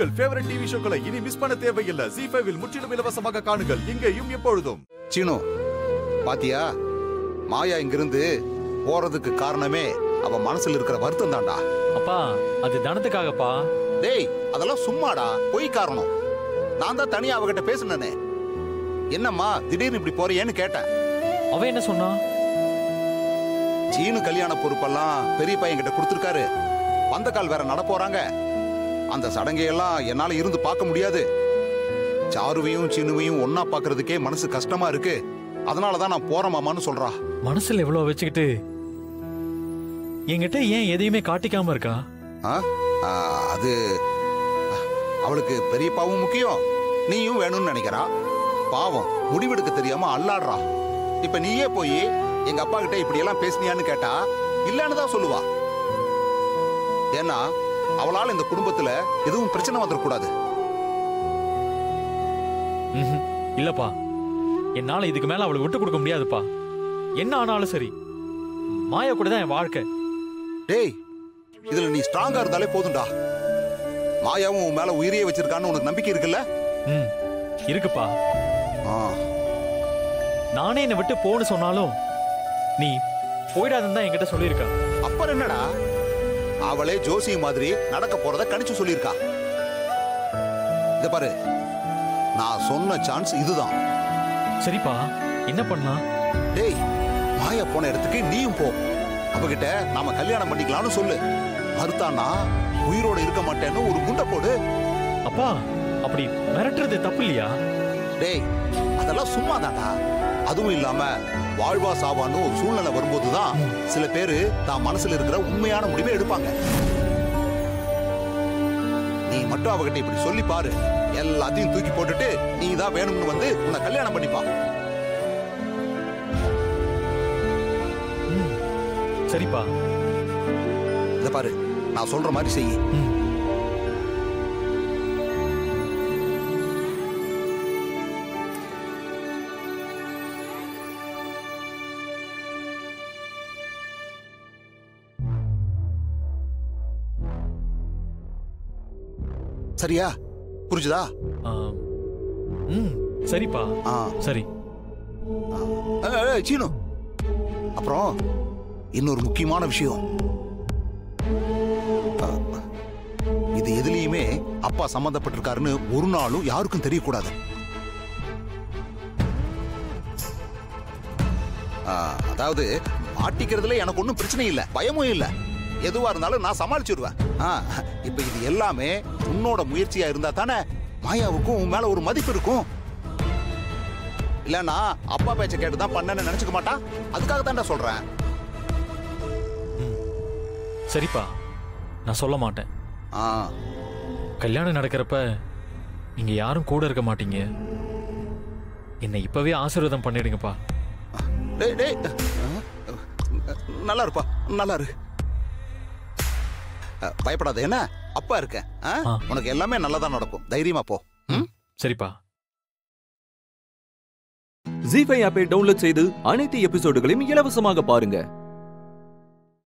உங்கள் favourite TV ஷோக்களை இனி miss பண்ண தேவையில்லை ஜி ஃபைவில் முற்றிலும் இலவசமாக காணுங்கள் இங்கேயும் எப்பொழுதும் சீனு பாத்தியா மாயா இங்கிருந்து போறதுக்கு காரணமே அவ மனசுல இருக்கிற வருத்தம் தான்டா அப்பா அது தனத்துக்காகப்பா டேய் அதெல்லாம் சும்மாடா பொய் காரணம் நான் தான் தனியா அவகிட்ட பேசினேனே என்னம்மா திடீர்னு இப்படி போறியேன்னு கேட்டேன் அவ என்ன சொன்னா சீனு கல்யாண பொறுப்பெல்லாம் பெரிய பையன் கிட்ட கொடுத்துருக்காரு வந்த கால் வேற நட போறாங்க அந்த சடங்கையெல்லாம் என்னால இருந்து பார்க்க முடியாது சாருவையும் சீனுவையும் ஒன்னா பார்க்கறதுக்கே மனசு கஷ்டமா இருக்கு அதனால தான் நான் போறேன் மாமான்னு சொல்றா மனசுல எவ்வளவு வச்சுக்கிட்டு என்கிட்ட ஏன் எதையுமே காட்டிக்காம இருக்கா ஆ? ஆ, அது அவளுக்கு பெரியப்பாவும் முக்கியம் நீயும் வேணும்னு நினைக்கிறா பாவம் முடிவெடுக்க தெரியாம அல்லாடுறா இப்ப நீயே போய் எங்க அப்பா கிட்ட இப்படி எல்லாம் பேசினியான்னு கேட்டா இல்லன்னு தான் சொல்லுவா ஏன்னா அவளால இந்த குடும்பத்துல எதுவும் பிரச்சனை வந்துடக்கூடாது ம்ஹும். இல்லப்பா என்னால இதுக்கு மேல அவளை விட்டு கொடுக்க முடியாதுப்பா என்ன ஆனாலும் சரி மாயா கூட தான் என் வாழ்க்கை டேய் இதுல நீ ஸ்ட்ராங்கா இருந்தாலே போதும்டா மாயாவும் உன் மேல உயிரியே வச்சிருக்கான்னு உனக்கு நம்பிக்கை இருக்குல்ல ம் இருக்குப்பா ஆ, நானே என்னை விட்டு போன்னு சொன்னாலும் நீ போயிடாதுன்னு தான் என்கிட்ட சொல்லியிருக்கா அப்புறம் என்னடா அவளே ஜோசி மாதிரி நடக்க போறத கணிச்சு சொல்லியிருக்கா இத பாரு நான் சொன்ன சான்ஸ் இதுதான் சரிப்பா என்ன பண்ணலாம் டேய் மாயா போன இடத்துக்கு நீயும் போ அவகிட்ட நாம கல்யாணம் பண்ணிக்கலாம்னு சொல்லு மறுத்தானா உயிரோட இருக்க மாட்டேன்னு ஒரு குண்டை போடு அப்பா அப்படி மிரட்டுறது தப்பு இல்லையா டேய் அதெல்லாம் சும்மா அதுவும் இல்லாம வாழ்வா சாவான்னு ஒரு சூழ்நிலை வரும்போதுதான் சில பேரு தான் மனசுல இருக்கிற உண்மையான முடிவை எடுப்பாங்க நீ மட்டும் அவகிட்ட இப்படி சொல்லி பாரு எல்லாத்தையும் தூக்கி போட்டுட்டு நீ தான் வேணும்னு வந்து உன்னை கல்யாணம் பண்ணிப்பா ம் சரிப்பா இத பாரு நான் சொல்ற மாதிரி செய் ம் சரியா புரிஞ்சுதா ஆ, ம் சரிப்பா ஆ சரி ஏய், ஏய், சீனு அப்புறம் இன்னொரு முக்கியமான விஷயம் அஹ், இது எதுலயுமே அப்பா சம்பந்தப்பட்டிருக்காருன்னு ஒரு நாளும் யாருக்கும் தெரியக்கூடாது அஹ், அதாவது மாட்டிக்கிறதுல எனக்கு ஒன்றும் பிரச்சனை இல்லை பயமும் இல்லை எதுவா இருந்தாலும் நான் சமாளிச்சிடுவேன் ஆ, இப்ப இது எல்லாமே உன்னோட முயற்சியா இருந்தா தானே மாயாவுக்கும் உன் மேல ஒரு மதிப்பு இருக்கும் இல்லனா அப்பா பேச்ச கேட்டு தான் பண்ணேன்னு நினைச்சுக்க மாட்டா அதுக்காக தான்டா சொல்றேன் சரிப்பா நான் சொல்ல மாட்டேன் ஆ கல்யாணம் நடக்கிறப்ப நீங்க யாரும் கூட இருக்க மாட்டீங்க என்னை இப்பவே ஆசீர்வாதம் பண்ணிடுங்கப்பா டேய் டேய் நல்லா இருப்பா நல்லா இரு அஹ், பயப்படாத என்ன அப்பா இருக்கேன் ஆ? ஆ. உனக்கு எல்லாமே நல்லதா நடக்கும் தைரியமா போ ம்? சரிப்பா ஜி ஃபைவ் ஆப்பை டவுன்லோட் செய்து அனைத்து எபிசோடுகளையும் இலவசமாக பாருங்க